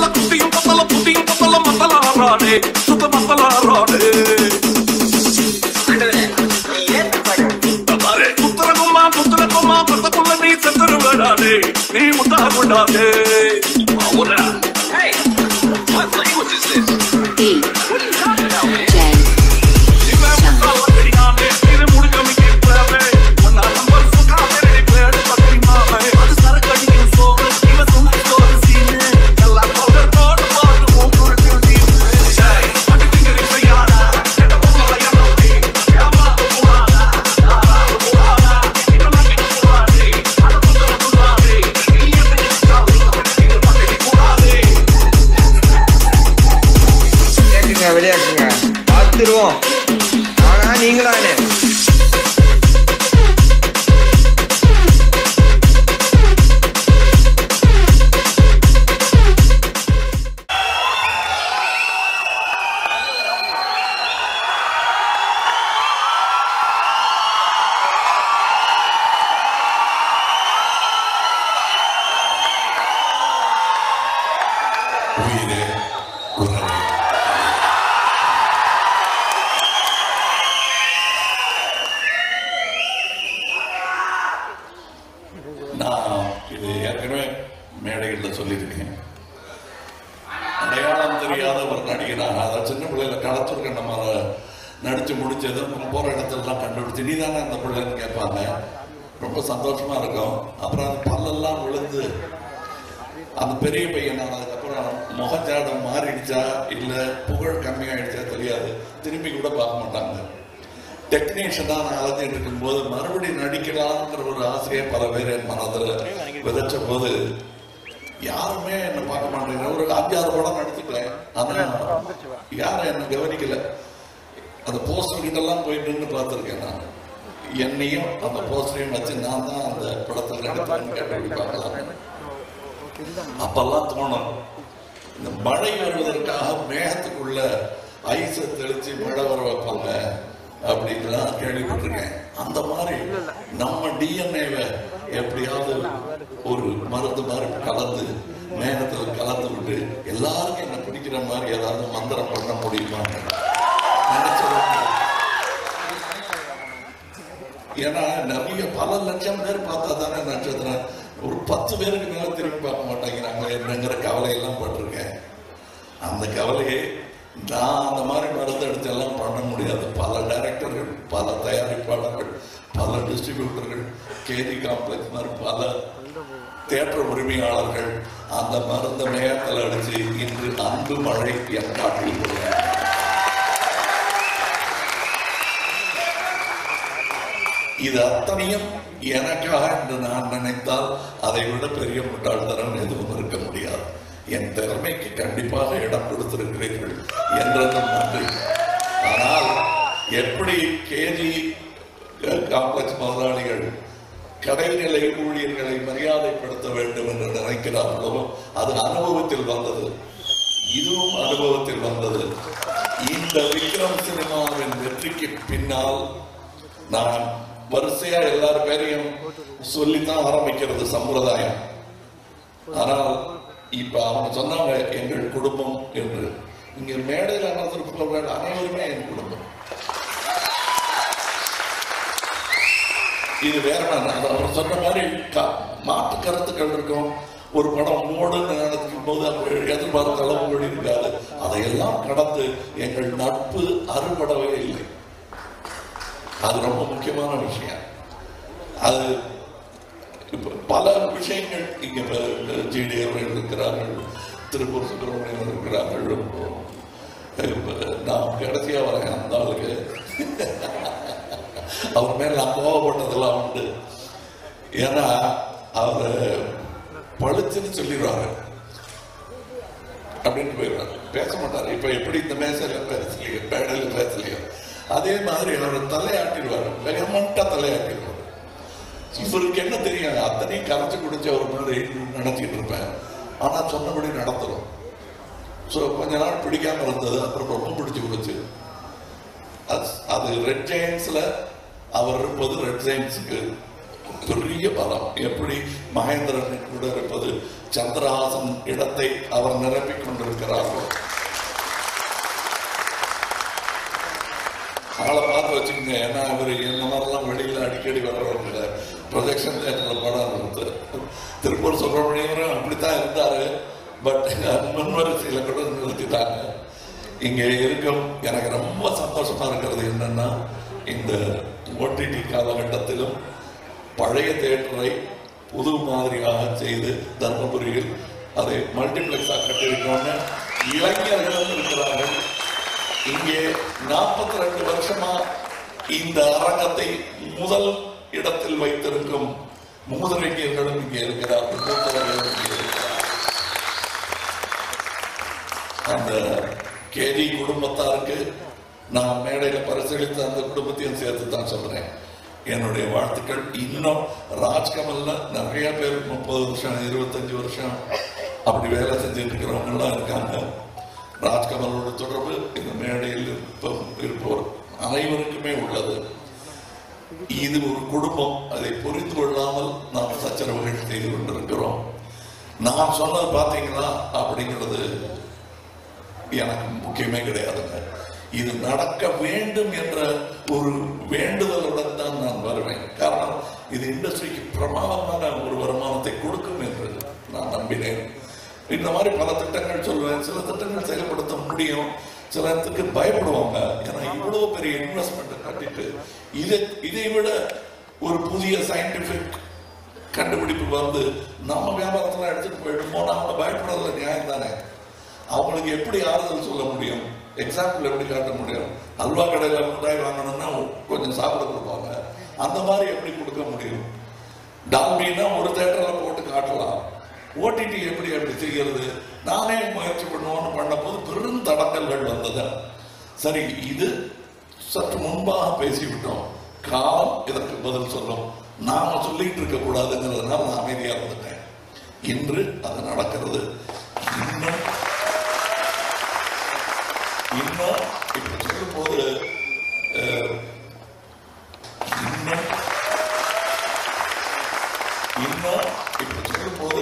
குத்தியும் பத்தல புத்தியும் பத்தல மத்தலாராடே சுத்த மத்தலாராடே பாரு, புத்தரகுமா புத்தரகுமா பத்தக்குள்ள நீ செத்துரு விடாதே நீ முத்தா கொண்டாதே அவரா Hey, what language is this? E J இவன் முத்தால தெரியாதே இது முடுக்கமிக்கு தேவை அண்ணா நம்பர் சுகாதே பேடு பத்திரிமாவே அது சரக்கடிக்கும் சோறு இவன் சுண்டி சோறு சீனு எல்லாம் பவுடர் போட்டு போட்டு மூக்குறு திருடி அடி திங்கரி செய்யாதா கெட்ட பொங்கல யாரோடி ஏமாத்து போடாதா யாராவது போடாதா இவன் நம்பிக்கை போடாதே அதை புத்தர போடாதே நீ எப்படி சாவு இது பத்திரி போடாதே கேட்டுங்க விளையாட்டுங்க பார்த்துருவோம் ஆனா நீங்களானே உயிரே உறவே நான் இது ஏற்கனவே மேடைகளில் சொல்லியிருக்கேன் அடையாளம் தெரியாத ஒரு நடிகனாக அதை சின்ன பிள்ளையில களத்திற்கு நம்ம அதை நடிச்சு முடிச்சது நம்ம போகிற இடத்துலலாம் கண்டுபிடிச்சு நீ தானே அந்த பிள்ளைன்னு கேட்பாங்க ரொம்ப சந்தோஷமா இருக்கும் அப்புறம் அந்த பல்லெல்லாம் விழுந்து அந்த பெரிய பையன் நான் அதுக்கப்புறம் முகஜாடம் மாறிடுச்சா இல்லை புகழ் கம்மியாயிடுச்சா தெரியாது திரும்பி கூட பார்க்க மாட்டாங்க டெக்னீஷியனாக நான் அலைஞ்சிட்டு இருக்கும்போது மறுபடியும் நடிக்கலாம்ங்கிற ஒரு ஆசையை பல பேர் என் மனதில் விதைச்ச போது யாருமே என்ன பார்க்க மாட்டேங்கிற ஒரு அஞ்சாறு படம் நடிச்சுட்டேன் ஆனால் யாரும் என்ன கவனிக்கல அந்த போஸ்டர் கிட்டலாம் போய் நின்று பார்த்துருக்கேன் நான் என்னையும் அந்த போஸ்டரையும் வச்சு நான் தான் அந்த படத்தை நடித்தேன்னு கண்டுபிடிப்பாங்களாம் அப்பெல்லாம் தோணும் இந்த மழை வருவதற்காக மேகத்துக்குள்ள ஐஸை தெளிச்சு மழை வர வைப்பாங்க அப்படின்லாம் கேள்விப்பட்டிருக்கேன் அந்த மாதிரி நம்ம டிஎன்ஏவை எப்படியாவது ஒரு மருந்து மாதிரி கலந்து மேகத்துல கலந்து விட்டு எல்லாருக்கும் என்ன பிடிக்கிற மாதிரி ஏதாவது மந்திரம் பண்ண முடியுமான்னு நினைச்சது ஏன்னா நிறைய பல லட்சம் பேர் பார்த்தா தானே நட்சத்திரம் ஒரு பத்து பேருக்கு மேல திரும்பி பார்க்க மாட்டேங்கிறாங்க என்னங்கிற கவலையெல்லாம் பட்டிருக்கேன் அந்த கவலையை நான் அந்த மாதிரி மருந்து எடுத்து எல்லாம் பண்ண முடியாது பல டைரக்டர்கள் பல தயாரிப்பாளர்கள் பல டிஸ்ட்ரிபியூட்டர்கள் கேரி காம்ப்ளெக்ஸ் மாதிரி பல தேட்டர் உரிமையாளர்கள் அந்த மருந்த மேகத்தில் அடிச்சு இன்று அன்பு மழை என் காட்டில் விழுகிறது. இது அத்தனையும் எனக்காக என்று நான் நினைத்தால் அதை விட பெரிய முட்டாள்தனம் எதுவும் இருக்க முடியாது என் திறமைக்கு கண்டிப்பாக இடம் கொடுத்திருக்கிறீர்கள் என்றதும் நன்றி ஆனால் எப்படி கேஜி காம்ப்ளெக்ஸ் முதலாளிகள் கடைநிலை ஊழியர்களை மரியாதைப்படுத்த வேண்டும் என்று நினைக்கிறார்களோ அது அனுபவத்தில் வந்தது இதுவும் அனுபவத்தில் வந்தது இந்த விக்ரம் சினிமாவின் வெற்றிக்கு பின்னால் நான் வரிசையா எல்லார் பேரையும் சொல்லித்தான் ஆரம்பிக்கிறது சம்பிரதாயம் ஆனால் இப்ப அவங்க சொன்னாங்க எங்கள் குடும்பம் என்று இங்க மேடையில் அமர்ந்திருப்பவர்கள் அனைவருமே என் குடும்பம் இது வேற நான் அது அவர் சொன்ன மாதிரி க- மாற்று கருத்துக்கள் இருக்கும் ஒரு படம் மூடுன்னு நினைக்கும் போது அப்ப எதிர்பார்த்த அளவுகள் இருக்காது அதையெல்லாம் கடந்து எங்கள் நட்பு அறுபடவே இல்லை அது ரொம்ப முக்கியமான விஷயம் அது இப்ப பல விஷயங்கள் இங்க ஜிடி அவர்கள் இருக்கிறார்கள் திருப்பூர் சுப்பிரமணியன் இருக்கிறார்கள் இப்ப நான் கடைசியா வரேன் அந்த ஆளுக்கு அவர் மேல நான் கோவப்பட்டதெல்லாம் உண்டு ஏன்னா அவர் பளிச்சுன்னு சொல்லிடுவாரு அப்படின்னு போயிடுவாரு பேச மாட்டாரு இப்ப எப்படி இந்த மேசையில பேசலையோ பேடல பேசலையோ அதே மாதிரி அவர் தலையாட்டிடுவாரு வெகமண்டா தலையாட்டிடுவாரு இவருக்கு என்ன தெரியும் அத்தனையும் கரைச்சு குடிச்ச ஒரு மாதிரி நினைச்சிட்டு இருப்பேன் ஆனா சொன்னபடி நடத்துறோம் ஸோ கொஞ்ச நாள் பிடிக்காம இருந்தது அப்புறம் ரொம்ப பிடிச்சு போச்சு அது அது ரெட் ஜெயின்ஸ்ல அவர் இருப்பது ரெட் ஜெயின்ஸுக்கு பெரிய பலம் எப்படி மகேந்திரன் கூட இருப்பது சந்திரஹாசன் இடத்தை அவர் நிரப்பிக் கொண்டிருக்கிறார்கள் ஆளை பார்த்து வச்சுக்கோங்க ஏன்னா இவர் என்ன மாதிரிலாம் வெளியில் அடிக்கடி வர்றவங்க ப்ரொஜெக்ஷன் தேட்டரில் படம் இருந்து திருப்பூர் சுப்பிரமணியவரும் அப்படித்தான் இருந்தார் பட் முன்வரிசையில் கூட நிறுத்திட்டாங்க இங்கே இருக்கும் எனக்கு ரொம்ப சந்தோஷமா இருக்கிறது என்னன்னா இந்த ஓடிடி காலகட்டத்திலும் பழைய தேட்டரை புது மாதிரியாக செய்து தர்மபுரியில் அதை மல்டிப்ளெக்ஸாக கட்டியிருக்கோன்னு இளைஞர்களும் இருக்கிறார்கள் இங்கே நாற்பத்தி ரெண்டு வருஷமா இந்த அரங்கத்தை முதல் இடத்தில் வைத்திருக்கும் மூதறிஞர்களும் இங்கே இருக்கிறார்கள் மூத்தவர்களும் இங்கே இருக்கிறார்கள் அந்த கேடி குடும்பத்தாருக்கு நான் மேடையில பரிசீலித்த அந்த குடும்பத்தையும் சேர்த்து தான் சொல்றேன் என்னுடைய வாழ்த்துக்கள் இன்னும் ராஜ்கமல்ல நிறைய பேர் முப்பது வருஷம் இருபத்தஞ்சு வருஷம் அப்படி வேலை செஞ்சுட்டு இருக்கிறவங்க எல்லாம் இருக்காங்க ராஜ்கமலோட தொடர்பு இந்த மேடையில் இருப்ப- இருப்போர் அனைவருக்குமே உள்ளது இது ஒரு குடும்பம் அதை புரிந்து கொள்ளாமல் நாம் சச்சரவுகள் செய்து கொண்டிருக்கிறோம் நான் சொன்னது பார்த்தீங்களா அப்படிங்கிறது எனக்கு முக்கியமே கிடையாதுங்க இது நடக்க வேண்டும் என்ற ஒரு வேண்டுதலுடன் தான் நான் வருவேன் காரணம் இது இண்டஸ்ட்ரிக்கு பிரமாதமான ஒரு வருமானத்தை கொடுக்கும் என்று நான் நம்பினேன் இந்த மாதிரி பல திட்டங்கள் சொல்லுவேன் சில திட்டங்கள் செயல்படுத்த முடியும் சிலத்துக்கு பயப்படுவாங்க ஏன்னா இவ்வளவு பெரிய இன்வெஸ்ட்மெண்ட் கட்டிட்டு இதை இதை விட ஒரு புதிய சயின்டிபிக் கண்டுபிடிப்பு வந்து நம்ம வியாபாரத்துல எடுத்துட்டு போயிடுமோன்னு அவங்க பயப்படுறதுல நியாயம் தானே அவங்களுக்கு எப்படி ஆறுதல் சொல்ல முடியும் எக்ஸாம்பிள் எப்படி காட்ட முடியும் அல்வா கடையில மிட்டாய் வாங்கணும்னா கொஞ்சம் சாப்பிட கொடுப்பாங்க அந்த மாதிரி எப்படி கொடுக்க முடியும் டால்பின்னா ஒரு தேட்டர்ல போட்டு காட்டலாம் ஓடிடி எப்படி அப்படி செய்கிறது நானே முயற்சி பண்ணுவோம்னு பண்ணபோது பெரும் தடங்கல்கள் வந்தது சரி இது சற்று முன்பாக பேசிவிட்டோம் காலம் இதற்கு பதில் சொல்லும் நாம சொல்லிட்டு இருக்க கூடாதுங்கிறதுனால நான் அமைதியா இருந்துட்டேன் இன்று அது நடக்கிறது இன்னும் இன்னும் இப்ப சொல்லும் போது இன்னும் இன்னும் இப்ப சொல்லும் போது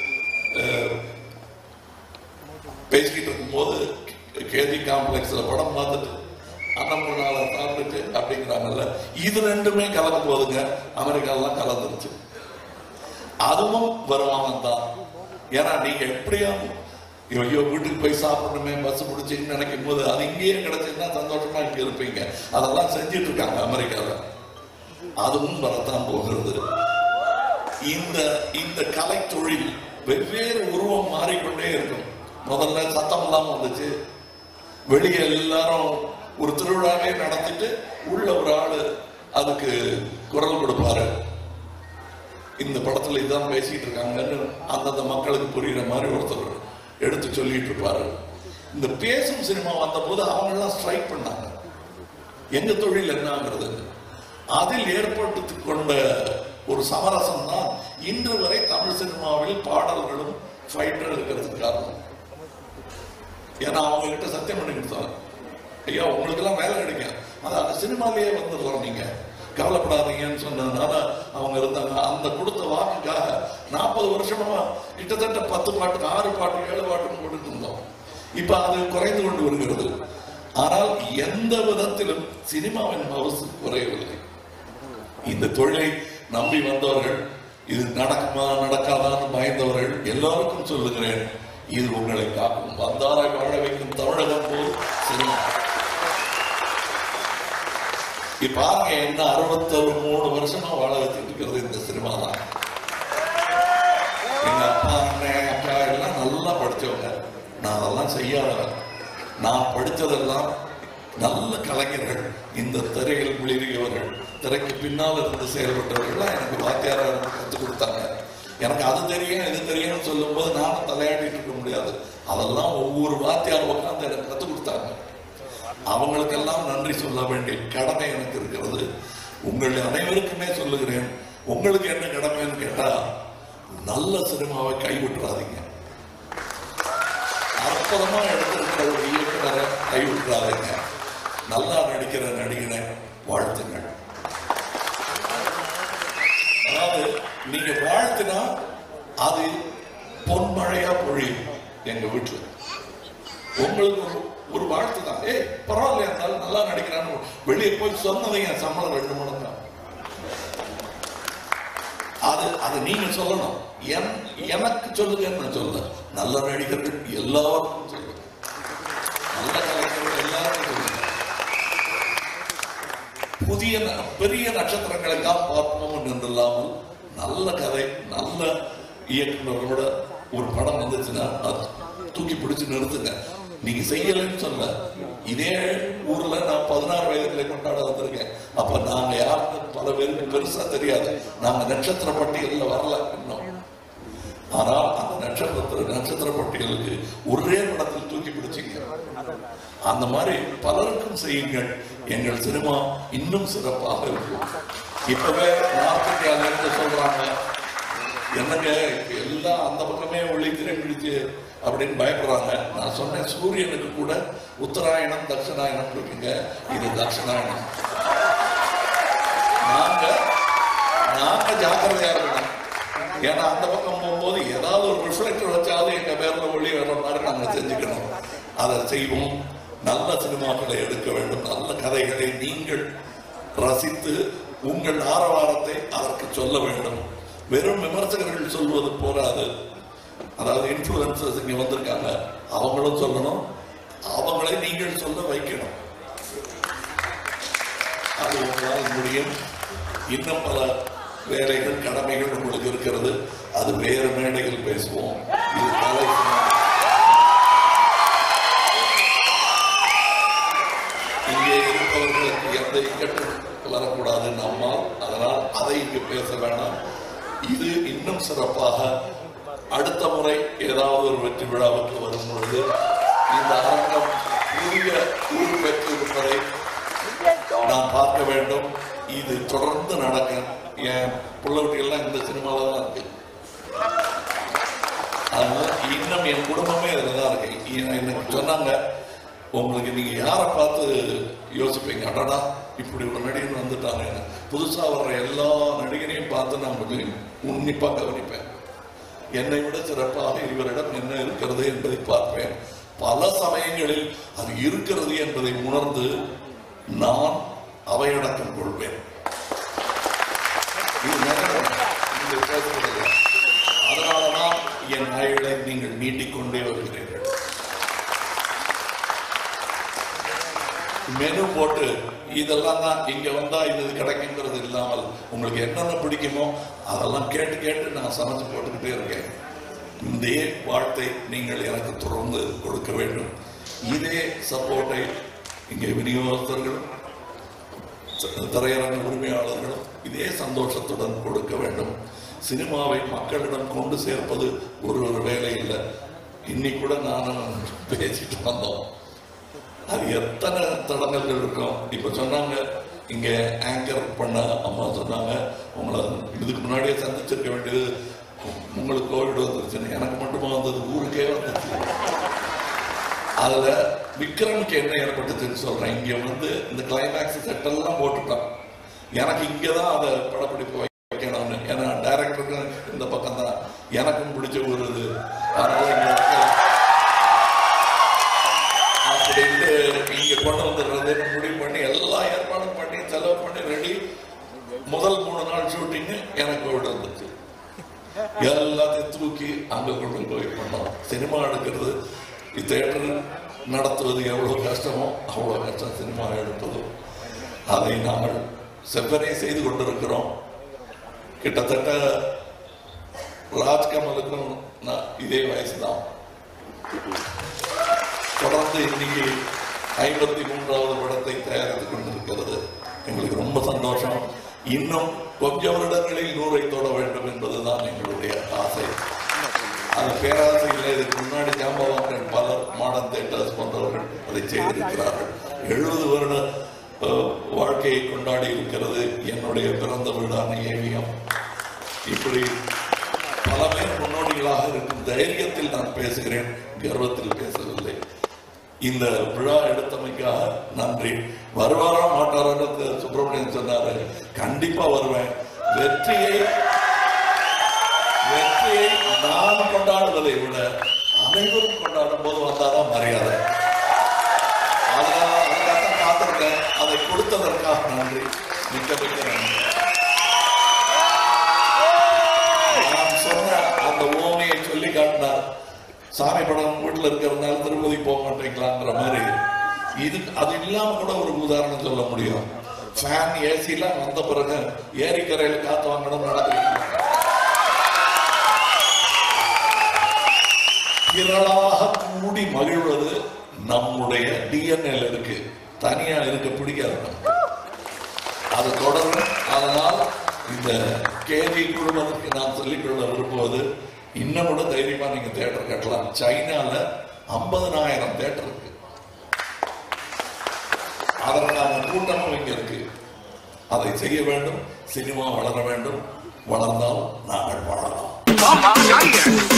பேசிக்கிட்டு இருக்கும்போது கேதி காம்ப்ளெக்ஸ்ல படம் பார்த்துட்டு அன்னபூர்ணால சாப்பிட்டுட்டு அப்படிங்கிறாங்கல்ல இது ரெண்டுமே கலக்கும் போதுங்க அமெரிக்காலாம் கலந்துருச்சு அதுவும் வருமானம் தான் ஏன்னா நீங்க எப்படியும் ஐயோ வீட்டுக்கு போய் சாப்பிடணுமே பஸ் பிடிச்சின்னு நினைக்கும் போது அது இங்கேயே கிடைச்சுன்னா சந்தோஷமா இங்க இருப்பீங்க அதெல்லாம் செஞ்சிட்டு இருக்காங்க அமெரிக்காவில் அதுவும் வரத்தான் போகிறது இந்த இந்த கலை தொழில் வெவ்வேறு உருவம் மாறிக்கொண்டே இருக்கும் முதல்ல சத்தம் இல்லாம வந்துச்சு வெளியே எல்லாரும் ஒரு திருவிழாவே நடத்திட்டு உள்ள ஒரு ஆளு அதுக்கு குரல் கொடுப்பாரு இந்த படத்துல இதான் பேசிட்டு இருக்காங்கன்னு அந்தந்த மக்களுக்கு புரியுற மாதிரி ஒருத்தர் எடுத்து சொல்லிட்டு இருப்பாரு இந்த பேசும் சினிமா வந்த போது அவங்க எல்லாம் ஸ்ட்ரைக் பண்ணாங்க எங்க தொழில் என்னங்கிறது அதில் ஏற்பட்டு கொண்ட ஒரு சமரசம் தான் இன்று வரை தமிழ் சினிமாவில் பாடல்களும் ஃபைட்டர் இருக்கிறதுக்கு காரணம் ஏன்னா அவங்க கிட்ட சத்தியம் பண்ணி கொடுத்தாங்க ஐயா உங்களுக்கு எல்லாம் வேலை கிடைக்கும் அது அந்த சினிமாலேயே வந்துடலாம் நீங்க கவலைப்படாதீங்கன்னு சொன்னதுனால அவங்க இருந்தாங்க அந்த கொடுத்த வாக்குக்காக நாற்பது வருஷமா கிட்டத்தட்ட பத்து பாட்டு ஆறு பாட்டு ஏழு பாட்டு போட்டுட்டு இருந்தோம் இப்ப அது குறைந்து கொண்டு வருகிறது ஆனால் எந்த விதத்திலும் சினிமாவின் மவுசு குறையவில்லை இந்த தொழிலை நம்பி வந்தவர்கள் இது நடக்குமா நடக்காதான்னு பயந்தவர்கள் எல்லாருக்கும் சொல்லுகிறேன் இது உங்களை காக்கும் வந்தாரை வாழ வைக்கும் தமிழகம் போல் சினிமா இப்ப பாருங்க என்ன அறுபத்தொரு மூணு வருஷமா வாழ வச்சுட்டு இருக்கிறது இந்த சினிமா தான் எங்க அப்பா அண்ணன் அக்கா எல்லாம் நல்லா படிச்சவங்க நான் அதெல்லாம் செய்யாதவன் நான் படித்ததெல்லாம் நல்ல கலைஞர்கள் இந்த திரையில் குளிரியவர்கள் திரைக்கு பின்னால் இருந்து செயல்பட்டவர்கள் எனக்கு வாத்தியாரா இருந்து கற்றுக் கொடுத்தாங்க எனக்கு அது தெரியும் இது தெரியும்னு சொல்லும்போது நானும் தலையாடிட்டு இருக்க முடியாது அதெல்லாம் ஒவ்வொரு வாத்தியார் உட்காந்து எனக்கு கற்றுக் கொடுத்தாங்க அவங்களுக்கெல்லாம் நன்றி சொல்ல வேண்டிய கடமை எனக்கு இருக்கிறது உங்கள் அனைவருக்குமே சொல்லுகிறேன் உங்களுக்கு என்ன கடமைன்னு கேட்டா நல்ல சினிமாவை கைவிட்டுறாதீங்க அற்புதமா எடுத்திருக்கிற ஒரு இயக்குனரை கைவிட்டுறாதீங்க நல்லா நடிக்கிற நடிகனை வாழ்த்துங்கள் அதாவது நீங்க வாழ்த்தினா அது பொன்மழையா பொழியும் எங்க வீட்டுல உங்களுக்கு ஒரு ஒரு வாழ்த்து தான் ஏய் பரவாயில்ல இருந்தாலும் நல்லா நடிக்கிறான்னு வெளியே போய் சொன்னதை என் சம்பளம் ரெண்டு மடங்கு தான் அது அது நீங்க சொல்லணும் என் எனக்கு சொல்லுங்கன்னு நான் சொல்ல நல்ல நடிகர்கள் எல்லாருக்கும் சொல்லுங்க நல்ல கலைஞர்கள் எல்லாருக்கும் சொல்லுங்க புதிய ந- பெரிய நட்சத்திரங்களை தான் பார்ப்போம் என்றில்லாமல் நல்ல கதை நல்ல இயக்குனரோட ஒரு படம் வந்துச்சுன்னா அது தூக்கி பிடிச்சு நிறுத்துங்க நீங்க செய்யலைன்னு சொல்ல இதே ஊர்ல நான் பதினாறு வயதுல கொண்டாட வந்திருக்கேன் அப்ப நாங்க யாருன்னு பல பேருக்கு பெருசா தெரியாது நாங்க நட்சத்திர பட்டியல்ல வரல இன்னும் ஆனால் அந்த நட்சத்திர நட்சத்திர பட்டியலுக்கு ஒரே படத்தில் தூக்கி பிடிச்சிங்க அந்த மாதிரி பலருக்கும் செய்யுங்கள் எங்கள் சினிமா இன்னும் சிறப்பாக இருக்கும் இப்பவே நார்த் இந்தியால இருந்து சொல்றாங்க என்னங்க இப்ப எல்லாம் அந்த பக்கமே ஒளி திரைப்பிடிச்சு அப்படின்னு பயப்படுறாங்க நான் சொன்னேன் சூரியனுக்கு கூட உத்தராயணம் தட்சிணாயணம் இருக்குங்க இது தட்சிணாயணம் நாங்க நாங்க ஜாக்கிரதையா இருக்கணும் ஏன்னா அந்த பக்கம் போகும்போது ஏதாவது ஒரு ரிஃப்ளெக்டர் வச்சாவது எங்க பேர்ல ஒளி வர்ற மாதிரி நாங்க செஞ்சுக்கணும் அதை செய்வோம் நல்ல சினிமாக்களை எடுக்க வேண்டும் நல்ல கதைகளை நீங்கள் ரசித்து உங்கள் ஆரவாரத்தை அதற்கு சொல்ல வேண்டும் வெறும் விமர்சகர்கள் சொல்வது போராது அதாவது இன்ஃபுளுசர்ஸ் இங்க வந்திருக்காங்க அவங்களும் சொல்லணும் அவங்களை நீங்கள் சொல்ல வைக்கணும் அது உங்களால் முடியும் இன்னும் பல வேலைகள் கடமைகள் உங்களுக்கு இருக்கிறது அது வேறு மேடைகள் பேசுவோம் இது கலை சினிமா. இங்கே இருப்பவர்களுக்கு எந்த இக்கட்டும் வரக்கூடாது நம்மால் அதனால் அதை இங்கு பேச வேண்டாம் இது இன்னும் சிறப்பாக அடுத்த முறை ஏதாவது ஒரு வெற்றி விழாவுக்கு வரும் பொழுது இந்த அரங்கம் புதிய ஊர் பெற்று இருப்பதை நான் பார்க்க வேண்டும் இது தொடர்ந்து நடக்க என் பிள்ளைகள்லாம் இந்த சினிமாவில் தான் இருக்கு அதனால இன்னும் என் குடும்பமே இதில் தான் இருக்கு இ- எனக்கு சொன்னாங்க உங்களுக்கு நீங்க யாரை பார்த்து யோசிப்பீங்க அடடா இப்படி ஒரு நடிகர் வந்துட்டாங்க புதுசா வர்ற எல்லா நடிகரையும் பார்த்து நான் கொஞ்சம் உன்னிப்பா கவனிப்பேன் என்னை விட சிறப்பாக இவரிடம் என்ன இருக்கிறது என்பதை பார்ப்பேன் பல சமயங்களில் அது இருக்கிறது என்பதை உணர்ந்து நான் அவையடக்கம் கொள்வேன் இது நினைவு. இது பேசுறது. அதனாலதான் என் ஆயுளை நீங்கள் நீட்டிக்கொண்டே வருகிறீர்கள் மெனு போட்டு இதெல்லாம் தான் இங்க வந்தா இது கிடைக்குங்கிறது இல்லாமல் உங்களுக்கு என்னென்ன பிடிக்குமோ அதெல்லாம் கேட்டு கேட்டு நான் சமைச்சு போட்டுக்கிட்டே இருக்கேன் இதே வாழ்த்தை நீங்கள் எனக்கு தொடர்ந்து கொடுக்க வேண்டும் இதே சப்போர்ட்டை இங்கே விநியோகஸ்தர்களும் த- திரையரங்க உரிமையாளர்களும் இதே சந்தோஷத்துடன் கொடுக்க வேண்டும் சினிமாவை மக்களிடம் கொண்டு சேர்ப்பது ஒரு ஒரு வேலை இல்லை இன்னைக்கு கூட நானும் பேசிட்டு வந்தோம் அது எத்தனை தடங்கல்கள் இருக்கும் இப்ப சொன்னாங்க இங்க ஆங்கர் பண்ண அம்மா சொன்னாங்க உங்களை இதுக்கு முன்னாடியே சந்திச்சிருக்க வேண்டியது உங்களுக்கு கோவிட் வந்துருச்சுன்னு எனக்கு மட்டுமா வந்தது ஊருக்கே வந்துச்சு அதுல விக்ரமுக்கு என்ன ஏற்பட்டுச்சுன்னு சொல்றேன் இங்க வந்து இந்த கிளைமேக்ஸ் செட் எல்லாம் போட்டுட்டான் எனக்கு இங்கதான் அதை படப்பிடிப்பு வைக்கணும்னு ஏன்னா டைரக்டருக்கு இந்த பக்கம் தான் எனக்கும் பிடிச்ச ஒரு இது அதனால இங்க வைக்கலாம். அப்படின்ட்டு இங்க கொண்டு வந்துடுறது முடிவு பண்ணி எல்லா ஏற்பாடும் பண்ணி செலவு பண்ணி ரெடி முதல் மூணு நாள் ஷூட்டிங் எனக்கு கோவிட் வந்துச்சு எல்லாத்தையும் தூக்கி அங்க கொண்டு போய் பண்ணோம் சினிமா எடுக்கிறது தேட்டர் நடத்துவது எவ்வளவு கஷ்டமோ அவ்வளவு கஷ்டம் சினிமா எடுப்பதும் அதை நாங்கள் செவ்வனே செய்து கொண்டிருக்கிறோம் கிட்டத்தட்ட ராஜ்கமலுக்கும் நான் இதே வயசுதான் தொடர்ந்து இன்னைக்கு ஐம்பத்தி மூன்றாவது படத்தை தயாரித்துக் கொண்டிருக்கிறது எங்களுக்கு ரொம்ப சந்தோஷம் இன்னும் கொஞ்ச வருடங்களில் நூறை தொட வேண்டும் என்பதுதான் எங்களுடைய ஆசை அது பேராசை இல்லை இதுக்கு முன்னாடி ஜாம்பவான்கள் பலர் மாடர்ன் தேட்டர்ஸ் போன்றவர்கள் அதை செய்திருக்கிறார்கள் எழுபது வருட அஹ், வாழ்க்கையை கொண்டாடி இருக்கிறது என்னுடைய பிறந்த வீடான ஏவியம் இப்படி பல பேர் முன்னோடிகளாக இருக்கும் தைரியத்தில் நான் பேசுகிறேன் கர்வத்தில் பேசவில்லை இந்த விழா எடுத்தமைக்காக நன்றி வருவாரா மாட்டாரான்னு சுப்பிரமணியன் சொன்னாரு கண்டிப்பா வருவேன் வெற்றியை வெற்றியை நான் கொண்டாடுவதை விட அனைவரும் கொண்டாடும் போது வந்தாதான் மரியாதை அதனால அதுக்காக காத்திருக்கேன் அதை கொடுத்ததற்காக நன்றி மிக்க மிக்க நன்றி நான் சொன்ன அந்த ஓமையை சொல்லி காட்டினார் சாமி படம் வீட்டுல இருக்கிறதுனால திருப்பதி போக மாட்டீங்களாங்கிற மாதிரி இது அது இல்லாம கூட ஒரு உதாரணம் சொல்ல முடியும் ஃபேன் ஏசிலாம் வந்த பிறகு ஏரிக்கரையில் காத்து வாங்கணும் நடக்குது திரளாக கூடி மகிழ்வது நம்முடைய டிஎன்ஏல இருக்கு தனியா இருக்க பிடிக்காது நமக்கு. அது தொடரும் அதனால் இந்த கேஜி குழுமத்துக்கு நான் சொல்லிக்கொள்ள விரும்புவது இன்னும் கூட தைரியமா நீங்க தேட்டர் கட்டலாம் சைனால ஐம்பதனாயிரம் தேட்டர் இருக்கு அதற்கான கூட்டமும் இங்க இருக்கு அதை செய்ய வேண்டும் சினிமா வளர வேண்டும் வளர்ந்தால் நாங்கள் வாழலாம் ஆமா, யாருங்க?